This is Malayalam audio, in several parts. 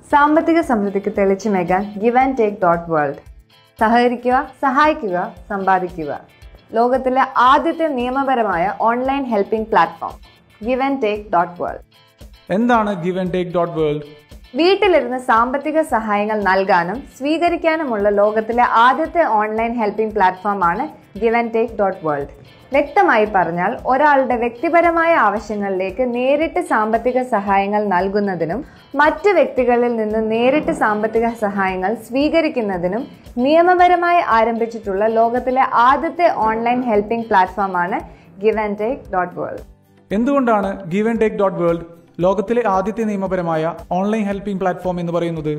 സാമ്പത്തിക സമൃദ്ധിക്ക് തെളിച്ചുമേകാൻ give and take dot world സഹകരിക്കുക സഹായിക്കുക സമ്പാദിക്കുക ലോകത്തിലെ ആദ്യത്തെ നിയമപരമായ online helping platform give and take dot world എന്താണ് give and take dot world വീട്ടിലിരുന്ന് സാമ്പത്തിക സഹായങ്ങൾ നൽകാനും സ്വീകരിക്കാനുമുള്ള ലോകത്തിലെ ആദ്യത്തെ ഓൺലൈൻ ഹെൽപ്പിംഗ് പ്ലാറ്റ്ഫോമാണ് give and take dot world വ്യക്തമായി പറഞ്ഞാൽ ഒരാളുടെ വ്യക്തിപരമായ ആവശ്യങ്ങളിലേക്ക് നേരിട്ട് സാമ്പത്തിക സഹായങ്ങൾ നൽകുന്നതിനും മറ്റ് വ്യക്തികളിൽ നിന്ന് നേരിട്ട് സാമ്പത്തിക സഹായങ്ങൾ സ്വീകരിക്കുന്നതിനും നിയമപരമായി ആരംഭിച്ചിട്ടുള്ള ലോകത്തിലെ ആദ്യത്തെ ഓൺലൈൻ ഹെൽപ്പിംഗ് പ്ലാറ്റ്ഫോമാണ് give and take dot world എന്തുകൊണ്ടാണ് give and take dot world ലോകത്തിലെ ആദ്യത്തെ നിയമപരമായ ഓൺലൈൻ ഹെൽപ്പിംഗ് പ്ലാറ്റ്ഫോം എന്ന് പറയുന്നത്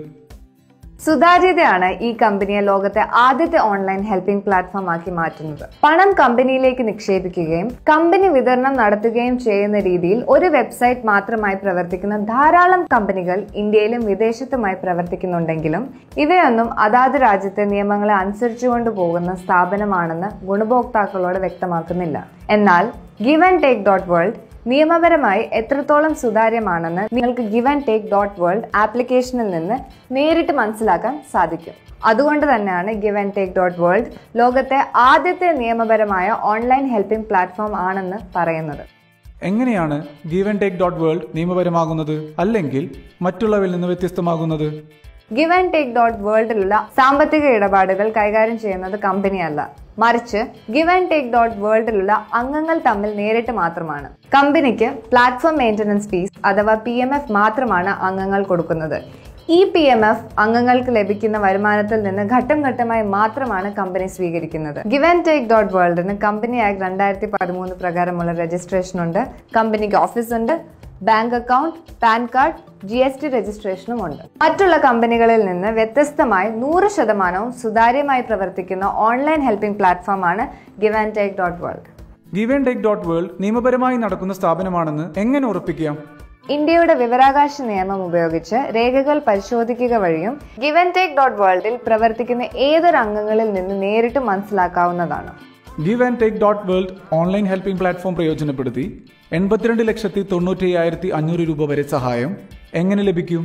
സുതാര്യതയാണ് ഈ കമ്പനിയെ ലോകത്തെ ആദ്യത്തെ ഓൺലൈൻ ഹെൽപ്പിംഗ് പ്ലാറ്റ്ഫോം ആക്കി മാറ്റുന്നത് പണം കമ്പനിയിലേക്ക് നിക്ഷേപിക്കുകയും കമ്പനി വിതരണം നടത്തുകയും ചെയ്യുന്ന രീതിയിൽ ഒരു വെബ്സൈറ്റ് മാത്രമായി പ്രവർത്തിക്കുന്ന ധാരാളം കമ്പനികൾ ഇന്ത്യയിലും വിദേശത്തുമായി പ്രവർത്തിക്കുന്നുണ്ടെങ്കിലും ഇവയൊന്നും അതാത് രാജ്യത്തെ നിയമങ്ങളെ അനുസരിച്ചുകൊണ്ട് പോകുന്ന സ്ഥാപനമാണെന്ന് ഗുണഭോക്താക്കളോട് വ്യക്തമാക്കുന്നില്ല എന്നാൽ give and take dot world നിയമപരമായി എത്രത്തോളം സുതാര്യമാണെന്ന് നിങ്ങൾക്ക് give and take dot world ആപ്ലിക്കേഷനിൽ നിന്ന് നേരിട്ട് മനസ്സിലാക്കാൻ സാധിക്കും അതുകൊണ്ട് തന്നെയാണ് give and take dot world ലോകത്തെ ആദ്യത്തെ നിയമപരമായ ഓൺലൈൻ ഹെൽപ്പിംഗ് പ്ലാറ്റ്ഫോം ആണെന്ന് പറയുന്നത് എങ്ങനെയാണ് give and take dot world നിയമപരമാകുന്നത് അല്ലെങ്കിൽ മറ്റുള്ളവരിൽ നിന്ന് വ്യത്യസ്തമാകുന്നത് ഗിവ് ആൻഡ് ടേക്ക് ഡോട്ട് വേൾഡിലുള്ള സാമ്പത്തിക ഇടപാടുകൾ കൈകാര്യം ചെയ്യുന്നത് കമ്പനിയല്ല മറിച്ച് ഗിവ് ആൻഡ് ടേക്ക് ഡോട്ട് വേൾഡിലുള്ള അംഗങ്ങൾ തമ്മിൽ നേരിട്ട് മാത്രമാണ് കമ്പനിക്ക് പ്ലാറ്റ്ഫോം മെയിൻ്റനൻസ് ഫീസ് അഥവാ പി എം എഫ് മാത്രമാണ് അംഗങ്ങൾ കൊടുക്കുന്നത് ഈ പി എം എഫ് അംഗങ്ങൾക്ക് ലഭിക്കുന്ന വരുമാനത്തിൽ നിന്ന് ഘട്ടം ഘട്ടമായി മാത്രമാണ് കമ്പനി സ്വീകരിക്കുന്നത് ഗിവ് ആൻഡ് ടേക്ക് ഡോട്ട് വേൾഡിന് കമ്പനി ആക്ട് രണ്ടായിരത്തി പതിമൂന്ന് പ്രകാരമുള്ള രജിസ്ട്രേഷൻ ഉണ്ട് കമ്പനിക്ക് ഓഫീസ് ഉണ്ട് bank account PAN card G S T രജിസ്ട്രേഷനും ഉണ്ട് മറ്റുള്ള കമ്പനികളിൽ നിന്ന് വ്യത്യസ്തമായി നൂറ് ശതമാനവും സുതാര്യമായി പ്രവർത്തിക്കുന്ന ഓൺലൈൻ ഹെൽപ്പിംഗ് പ്ലാറ്റ്ഫോമാണ് give and take dot world give and take dot world നിയമപരമായി നടക്കുന്ന സ്ഥാപനമാണെന്ന് എങ്ങനെ ഉറപ്പിക്കാം ഇന്ത്യയുടെ വിവരാകാശ നിയമം ഉപയോഗിച്ച് രേഖകൾ പരിശോധിക്കുക വഴിയും ഗിവ് ആൻഡ് ടേക്ക് ഡോട്ട് വേൾഡിൽ പ്രവർത്തിക്കുന്ന ഏതൊരു അംഗങ്ങളിൽ നിന്ന് നേരിട്ട് മനസ്സിലാക്കാവുന്നതാണ് give and take dot world online helping platform പ്രയോജനപ്പെടുത്തി എൺപത്തിരണ്ട് ലക്ഷത്തി തൊണ്ണൂറ്റി അയ്യായിരത്തി അഞ്ഞൂറ് രൂപ വരെ സഹായം എങ്ങനെ ലഭിക്കും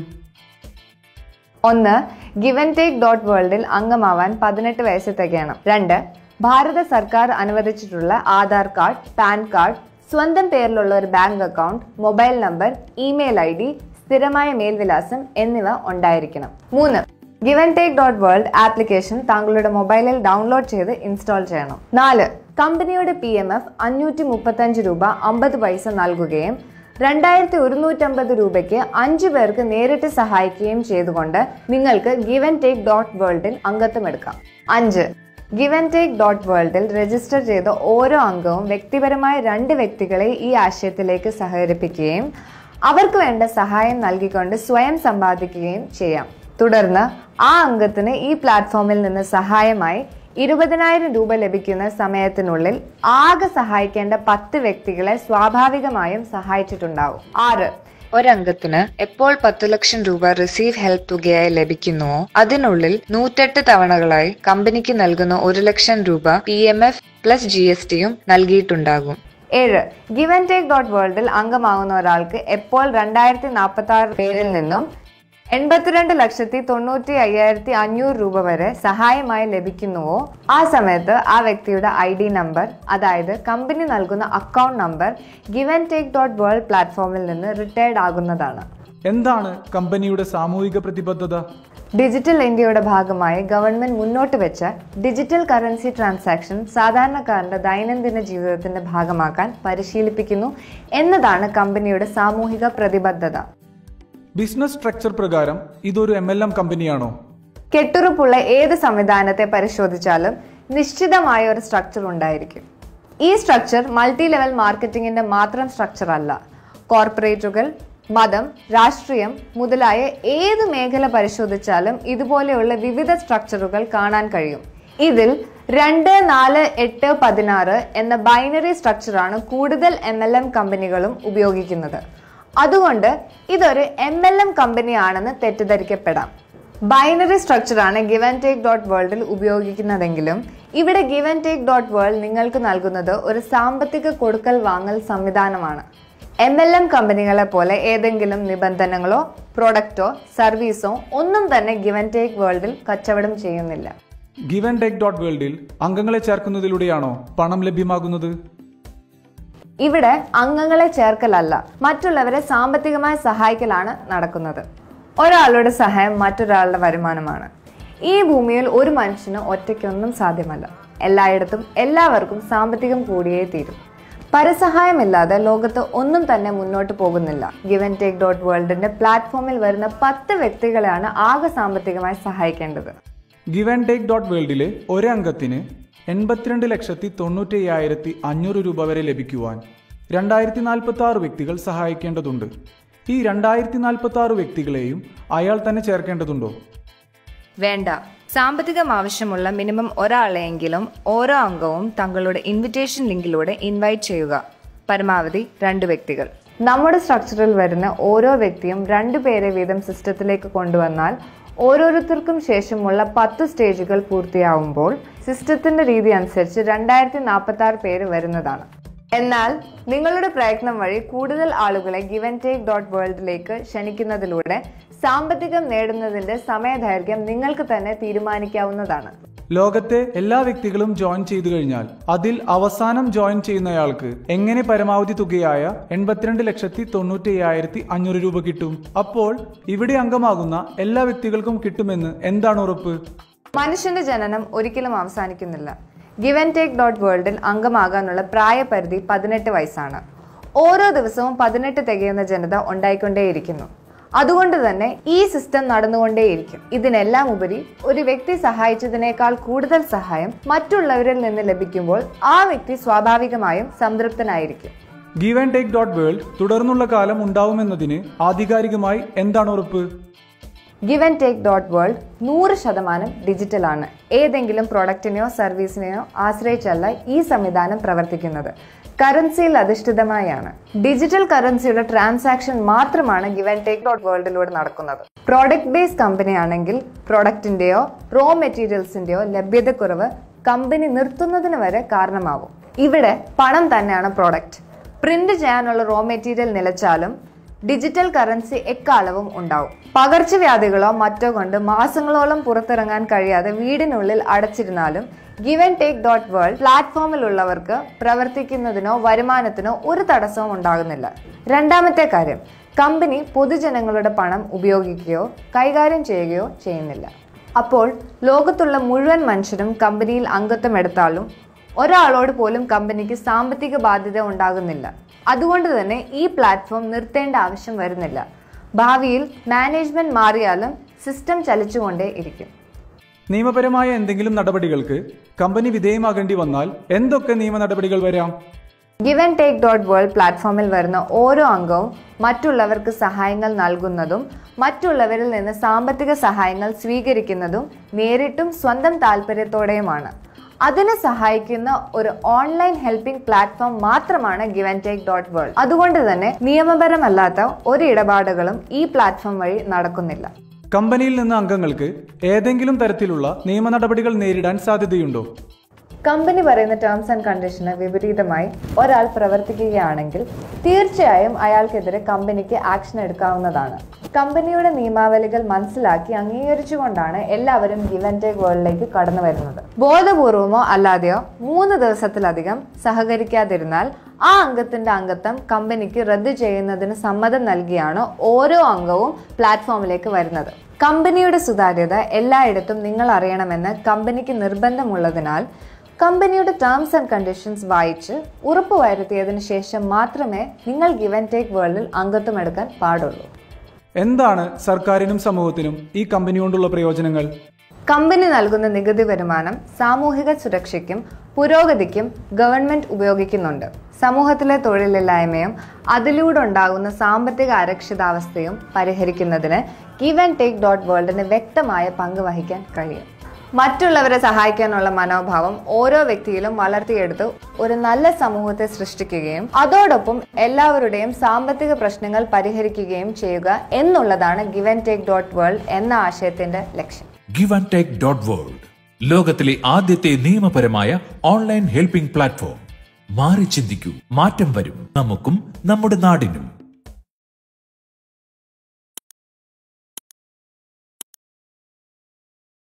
ഒന്ന് ഗിവ് ആൻഡ് ടേക്ക് ഡോട്ട് വേൾഡിൽ അംഗമാവാൻ പതിനെട്ട് വയസ്സ് തികയണം രണ്ട് ഭാരത സർക്കാർ അനുവദിച്ചിട്ടുള്ള ആധാർ കാർഡ് പാൻ കാർഡ് സ്വന്തം പേരിലുള്ള ഒരു bank account mobile number email I D സ്ഥിരമായ മേൽവിലാസം എന്നിവ ഉണ്ടായിരിക്കണം മൂന്ന് give and take dot world application താങ്കളുടെ മൊബൈലിൽ ഡൗൺലോഡ് ചെയ്ത് ഇൻസ്റ്റാൾ ചെയ്യണം നാല് കമ്പനിയുടെ പി എം എഫ് അഞ്ഞൂറ്റി മുപ്പത്തഞ്ച് രൂപ അമ്പത് പൈസ നൽകുകയും രണ്ടായിരത്തി ഒരുന്നൂറ്റമ്പത് രൂപയ്ക്ക് അഞ്ചു പേർക്ക് നേരിട്ട് സഹായിക്കുകയും ചെയ്തുകൊണ്ട് നിങ്ങൾക്ക് ഗിവ് ആൻഡ് ടേക്ക് ഡോട്ട് വേൾഡിൽ അംഗത്വം എടുക്കാം അഞ്ച് ഗിവ് ആൻഡ് ടേക്ക് ഡോട്ട് വേൾഡിൽ രജിസ്റ്റർ ചെയ്ത ഓരോ അംഗവും വ്യക്തിപരമായ രണ്ട് വ്യക്തികളെ ഈ ആശയത്തിലേക്ക് സഹകരിപ്പിക്കുകയും അവർക്ക് വേണ്ട സഹായം നൽകിക്കൊണ്ട് സ്വയം സമ്പാദിക്കുകയും ചെയ്യാം തുടർന്ന് ആ അംഗത്തിന് ഈ പ്ലാറ്റ്ഫോമിൽ നിന്ന് സഹായമായി ഇരുപതിനായിരം രൂപ ലഭിക്കുന്ന സമയത്തിനുള്ളിൽ ആകെ സഹായിക്കേണ്ട പത്ത് വ്യക്തികളെ സ്വാഭാവികമായും സഹായിച്ചിട്ടുണ്ടാവും ആറ് ഒരംഗത്തിന് എപ്പോൾ പത്തു ലക്ഷം രൂപ റിസീവ് ഹെൽപ്പ് തുകയായി ലഭിക്കുന്നുവോ അതിനുള്ളിൽ നൂറ്റെട്ട് തവണകളായി കമ്പനിക്ക് നൽകുന്ന ഒരു ലക്ഷം രൂപ P M F plus G S ടിയും നൽകിയിട്ടുണ്ടാകും ഏഴ് ഗിവ് ആൻഡ് ടേക്ക് ഡോട്ട് വേൾഡിൽ അംഗമാകുന്ന ഒരാൾക്ക് എപ്പോൾ രണ്ടായിരത്തി നാൽപ്പത്തി ആറ് പേരിൽ നിന്നും എൺപത്തിരണ്ട് ലക്ഷത്തി തൊണ്ണൂറ്റി അയ്യായിരത്തി അഞ്ഞൂറ് രൂപ വരെ സഹായമായി ലഭിക്കുന്നുവോ ആ സമയത്ത് ആ വ്യക്തിയുടെ ഐ ഡി നമ്പർ അതായത് കമ്പനി നൽകുന്ന account number give and take dot world പ്ലാറ്റ്ഫോമിൽ നിന്ന് റിട്ടയർഡ് ആകുന്നതാണ് എന്താണ് കമ്പനിയുടെ സാമൂഹിക പ്രതിബദ്ധത ഡിജിറ്റൽ ഇന്ത്യയുടെ ഭാഗമായി ഗവൺമെന്റ് മുന്നോട്ട് വെച്ച ഡിജിറ്റൽ കറൻസി ട്രാൻസാക്ഷൻ സാധാരണക്കാരന്റെ ദൈനംദിന ജീവിതത്തിന്റെ ഭാഗമാക്കാൻ പരിശീലിപ്പിക്കുന്നു എന്നതാണ് കമ്പനിയുടെ സാമൂഹിക പ്രതിബദ്ധത ബിസിനസ് സ്ട്രക്ചർ പ്രകാരം ഇതൊരു എം എൽ എം കമ്പനിയാണോ കെട്ടുറപ്പുള്ള ഏത് സംവിധാനത്തെ പരിശോധിച്ചാലും നിശ്ചിതമായ ഒരു സ്ട്രക്ചർ ഉണ്ടായിരിക്കും ഈ സ്ട്രക്ചർ മൾട്ടി ലെവൽ മാർക്കറ്റിംഗിന്റെ മാത്രം സ്ട്രക്ചർ അല്ല കോർപ്പറേറ്റുകൾ മതം രാഷ്ട്രീയം മുതലായ ഏത് മേഖല പരിശോധിച്ചാലും ഇതുപോലെയുള്ള വിവിധ സ്ട്രക്ചറുകൾ കാണാൻ കഴിയും ഇതിൽ രണ്ട് നാല് എട്ട് പതിനാറ് എന്ന ബൈനറി സ്ട്രക്ചറാണ് കൂടുതൽ എം എൽ എം കമ്പനികളും ഉപയോഗിക്കുന്നത് അതുകൊണ്ട് ഇതൊരു എം എൽ എം കമ്പനിയാണെന്ന് തെറ്റിദ്ധരിക്കപ്പെടാം ബൈനറി സ്ട്രക്ചറാണ് ഗിവ് ആൻഡ് ടേക്ക് ഡോട്ട് വേൾഡിൽ ഉപയോഗിക്കുന്നതെങ്കിലും ഇവിടെ give and take dot world നിങ്ങൾക്ക് നൽകുന്നത് ഒരു സാമ്പത്തിക കൊടുക്കൽ വാങ്ങൽ സംവിധാനമാണ് എം എൽ എം കമ്പനികളെ പോലെ ഏതെങ്കിലും നിബന്ധനകളോ പ്രൊഡക്റ്റോ സർവീസോ ഒന്നും തന്നെ ഗിവൻ ടേക്ക് വേൾഡിൽ കച്ചവടം ചെയ്യുന്നില്ല ഗിവൻ ടേക്ക് ഡോട്ട് വേൾഡിൽ അംഗങ്ങളെ ചേർക്കുന്നതിലൂടെയാണോ പണം ലഭ്യമാകുന്നത് ഇവിടെ അംഗങ്ങളെ ചേർക്കലല്ല മറ്റുള്ളവരെ സാമ്പത്തികമായി സഹായിക്കലാണ് നടക്കുന്നത് ഒരാളുടെ സഹായം മറ്റൊരാളുടെ വരുമാനമാണ് ഈ ഭൂമിയിൽ ഒരു മനുഷ്യന് ഒറ്റയ്ക്കൊന്നും സാധ്യമല്ല എല്ലായിടത്തും എല്ലാവർക്കും സാമ്പത്തികം കൂടിയേ തീരും പരസഹായമില്ലാതെ ലോകത്ത് ഒന്നും തന്നെ മുന്നോട്ട് പോകുന്നില്ല ഗിവൻ ടേക്ക് ഡോട്ട് വേൾഡിന്റെ പ്ലാറ്റ്ഫോമിൽ വരുന്ന പത്ത് വ്യക്തികളെയാണ് ആകെ സാമ്പത്തികമായി സഹായിക്കേണ്ടത് ഗിവൻ ടേക്ക് ഡോട്ട് വേൾഡിലെ ഒരംഗത്തിന് എൺപത്തിരണ്ട് ലക്ഷത്തി തൊണ്ണൂറ്റി അയ്യായിരത്തി അഞ്ഞൂറ് രൂപ വരെ ലഭിക്കുവാൻ രണ്ടായിരത്തി നാൽപ്പത്തി ആറ് വ്യക്തികൾ സഹായിക്കേണ്ടതുണ്ട് ഈ രണ്ടായിരത്തി നാൽപ്പത്തി ആറ് വ്യക്തികളെയും അയാൾ തന്നെ ചേർക്കേണ്ടതുണ്ടോ വേണ്ട സാമ്പത്തികം ആവശ്യമുള്ള മിനിമം ഒരാളെയെങ്കിലും ഓരോ അംഗവും തങ്ങളുടെ ഇൻവിറ്റേഷൻ ലിങ്കിലൂടെ ഇൻവൈറ്റ് ചെയ്യുക പരമാവധി രണ്ട് വ്യക്തികൾ നമ്മുടെ സ്ട്രക്ചറിൽ വരുന്ന ഓരോ വ്യക്തിയും രണ്ടു പേരെ വീതം സിസ്റ്റത്തിലേക്ക് കൊണ്ടുവന്നാൽ ഓരോരുത്തർക്കും ശേഷമുള്ള പത്ത് സ്റ്റേജുകൾ പൂർത്തിയാവുമ്പോൾ സിസ്റ്റത്തിന്റെ രീതി അനുസരിച്ച് രണ്ടായിരത്തി നാൽപ്പത്തി ആറ് പേര് വരുന്നതാണ് എന്നാൽ നിങ്ങളുടെ പ്രയത്നം വഴി കൂടുതൽ ആളുകളെ ഗിവൻ ടേക്ക് ഡോട്ട് വേൾഡിലേക്ക് ക്ഷണിക്കുന്നതിലൂടെ സാമ്പത്തികം നേടുന്നതിന്റെ സമയദൈർഘ്യം നിങ്ങൾക്ക് തന്നെ തീരുമാനിക്കാവുന്നതാണ് ലോകത്തെ എല്ലാ വ്യക്തികളും ജോയിൻ ചെയ്തു കഴിഞ്ഞാൽ അതിൽ അവസാനം ജോയിൻ ചെയ്യുന്നയാൾക്ക് എങ്ങനെ പരമാവധി തുകയായ എൺപത്തിരണ്ട് ലക്ഷത്തി തൊണ്ണൂറ്റി അയ്യായിരത്തി അഞ്ഞൂറ് രൂപ കിട്ടും അപ്പോൾ ഇവിടെ അംഗമാകുന്ന എല്ലാ വ്യക്തികൾക്കും കിട്ടുമെന്ന് എന്താണ് ഉറപ്പ് മനുഷ്യന്റെ ജനനം ഒരിക്കലും അവസാനിക്കുന്നില്ല ഗിവൻ ടേക്ക് ഡോട്ട് വേൾഡിൽ അംഗമാകാനുള്ള പ്രായപരിധി പതിനെട്ട് വയസ്സാണ് ഓരോ ദിവസവും പതിനെട്ട് തികയുന്ന ജനത ഉണ്ടായിക്കൊണ്ടേയിരിക്കുന്നു അതുകൊണ്ട് തന്നെ ഈ സിസ്റ്റം നടന്നുകൊണ്ടേയിരിക്കും ഇതിനെല്ലാം ഉപരി ഒരു വ്യക്തി സഹായിച്ചതിനേക്കാൾ കൂടുതൽ സഹായം മറ്റുള്ളവരിൽ നിന്ന് ലഭിക്കുമ്പോൾ ആ വ്യക്തി സ്വാഭാവികമായും സംതൃപ്തനായിരിക്കും give and take dot world തുടർന്നുള്ള കാലം ഉണ്ടാവുമെന്നതിന് ആധികാരികമായി എന്താണ് ഉറപ്പ് ഗിവൻ ടേക്ക് ഡോട്ട് വേൾഡ് നൂറ് ശതമാനം ഡിജിറ്റലാണ് ഏതെങ്കിലും പ്രൊഡക്റ്റിനെയോ സർവീസിനെയോ ആശ്രയിച്ചല്ല ഈ സംവിധാനം പ്രവർത്തിക്കുന്നത് കറൻസിയിൽ അധിഷ്ഠിതമായാണ് ഡിജിറ്റൽ കറൻസിയുടെ ട്രാൻസാക്ഷൻ മാത്രമാണ് ഗിവൻ ടേക്ക് ഡോട്ട് വേൾഡിലൂടെ നടക്കുന്നത് പ്രോഡക്റ്റ് ബേസ്ഡ് കമ്പനി ആണെങ്കിൽ പ്രൊഡക്റ്റിന്റെയോ റോ മെറ്റീരിയൽസിന്റെയോ ലഭ്യതക്കുറവ് കമ്പനി നിർത്തുന്നതിന് വരെ കാരണമാവും ഇവിടെ പണം തന്നെയാണ് പ്രോഡക്റ്റ് പ്രിന്റ് ചെയ്യാനുള്ള റോ മെറ്റീരിയൽ നിലച്ചാലും ഡിജിറ്റൽ കറൻസി എക്കാലവും ഉണ്ടാവും പകർച്ചവ്യാധികളോ മറ്റോ കൊണ്ട് മാസങ്ങളോളം പുറത്തിറങ്ങാൻ കഴിയാതെ വീടിനുള്ളിൽ അടച്ചിരുന്നാലും ഗിവൻ ടേക്ക് ഡോട്ട് വേൾഡ് പ്ലാറ്റ്ഫോമിലുള്ളവർക്ക് പ്രവർത്തിക്കുന്നതിനോ വരുമാനത്തിനോ ഒരു തടസ്സവും ഉണ്ടാകുന്നില്ല രണ്ടാമത്തെ കാര്യം കമ്പനി പൊതുജനങ്ങളുടെ പണം ഉപയോഗിക്കുകയോ കൈകാര്യം ചെയ്യുകയോ ചെയ്യുന്നില്ല അപ്പോൾ ലോകത്തുള്ള മുഴുവൻ മനുഷ്യരും കമ്പനിയിൽ അംഗത്വം എടുത്താലും ഒരാളോട് പോലും കമ്പനിക്ക് സാമ്പത്തിക ബാധ്യത ഉണ്ടാകുന്നില്ല അതുകൊണ്ട് തന്നെ ഈ പ്ലാറ്റ്ഫോം നിർത്തേണ്ട ആവശ്യം വരുന്നില്ല ഭാവിയിൽ മാനേജ്മെന്റ് മാറിയാലും സിസ്റ്റം ചലിച്ചുകൊണ്ടേ ഇരിക്കും നിയമപരമായ എന്തെങ്കിലും നടപടികൾക്ക് കമ്പനി വിധേയമാകേണ്ടി വന്നാൽ എന്തൊക്കെ നിയമ നടപടികൾ വരാം ഗിവൻ ടേക്ക് ഡോട്ട് വേൾഡ് പ്ലാറ്റ്ഫോമിൽ വരുന്ന ഓരോ അംഗവും മറ്റുള്ളവർക്ക് സഹായങ്ങൾ നൽകുന്നതും മറ്റുള്ളവരിൽ നിന്ന് സാമ്പത്തിക സഹായങ്ങൾ സ്വീകരിക്കുന്നതും നേരിട്ടും സ്വന്തം താല്പര്യത്തോടെയുമാണ് അതിനെ സഹായിക്കുന്ന ഒരു ഓൺലൈൻ ഹെൽപ്പിംഗ് പ്ലാറ്റ്ഫോം മാത്രമാണ് ഗിവൻ ടേക്ക് ഡോട്ട് വേൾഡ് അതുകൊണ്ട് തന്നെ നിയമപരമല്ലാത്ത ഒരു ഇടപാടുകളും ഈ പ്ലാറ്റ്ഫോം വഴി നടക്കുന്നില്ല കമ്പനിയിൽ നിന്ന് അംഗങ്ങൾക്ക് ഏതെങ്കിലും തരത്തിലുള്ള നിയമ നടപടികൾ നേരിടാൻ സാധ്യതയുണ്ടോ കമ്പനി പറയുന്ന ടേംസ് ആൻഡ് കണ്ടീഷന് വിപരീതമായി ഒരാൾ പ്രവർത്തിക്കുകയാണെങ്കിൽ തീർച്ചയായും അയാൾക്കെതിരെ കമ്പനിക്ക് ആക്ഷൻ എടുക്കാവുന്നതാണ് കമ്പനിയുടെ നിയമാവലികൾ മനസ്സിലാക്കി അംഗീകരിച്ചുകൊണ്ടാണ് എല്ലാവരും ഗിവൻ ടേക്ക് വേൾഡിലേക്ക് കടന്നു വരുന്നത് ബോധപൂർവമോ അല്ലാതെയോ മൂന്ന് ദിവസത്തിലധികം സഹകരിക്കാതിരുന്നാൽ ആ അംഗത്തിന്റെ അംഗത്വം കമ്പനിക്ക് റദ്ദു ചെയ്യുന്നതിന് സമ്മതം നൽകിയാണ് ഓരോ അംഗവും പ്ലാറ്റ്ഫോമിലേക്ക് വരുന്നത് കമ്പനിയുടെ സുതാര്യത എല്ലായിടത്തും നിങ്ങൾ അറിയണമെന്ന് കമ്പനിക്ക് നിർബന്ധമുള്ളതിനാൽ കമ്പനിയുടെ ടേംസ് ആൻഡ് കണ്ടീഷൻസ് വായിച്ച് ഉറപ്പുവരുത്തിയതിനു ശേഷം മാത്രമേ നിങ്ങൾ ഗിവൻ ടേക്ക് വേൾഡിൽ അംഗത്വം എടുക്കാൻ പാടുള്ളൂ എന്താണ് സർക്കാരിനും സമൂഹത്തിനും ഈ കമ്പനി കൊണ്ടുള്ള പ്രയോജനങ്ങൾ കമ്പനി നൽകുന്ന നികുതി വരുമാനം സാമൂഹിക സുരക്ഷയ്ക്കും പുരോഗതിക്കും ഗവൺമെന്റ് ഉപയോഗിക്കുന്നുണ്ട് സമൂഹത്തിലെ തൊഴിലില്ലായ്മയും അതിലൂടെ ഉണ്ടാകുന്ന സാമ്പത്തിക അരക്ഷിതാവസ്ഥയും പരിഹരിക്കുന്നതിന് ഗിവ് ആൻഡ് ടേക്ക് ഡോട്ട് വേൾഡിന് വ്യക്തമായ പങ്ക് വഹിക്കാൻ കഴിയും മറ്റുള്ളവരെ സഹായിക്കാനുള്ള മനോഭാവം ഓരോ വ്യക്തിയിലും വളർത്തിയെടുത്ത് ഒരു നല്ല സമൂഹത്തെ സൃഷ്ടിക്കുകയും അതോടൊപ്പം എല്ലാവരുടെയും സാമ്പത്തിക പ്രശ്നങ്ങൾ പരിഹരിക്കുകയും ചെയ്യുക എന്നുള്ളതാണ് give and take dot world എന്ന ആശയത്തിന്റെ ലക്ഷ്യം give and take dot world ലോകത്തിലെ ആദ്യത്തെ നിയമപരമായ ഓൺലൈൻ ഹെൽപ്പിംഗ് പ്ലാറ്റ്ഫോം മാറി ചിന്തിക്കൂ മാറ്റം വരും നമുക്കും നമ്മുടെ നാടിനും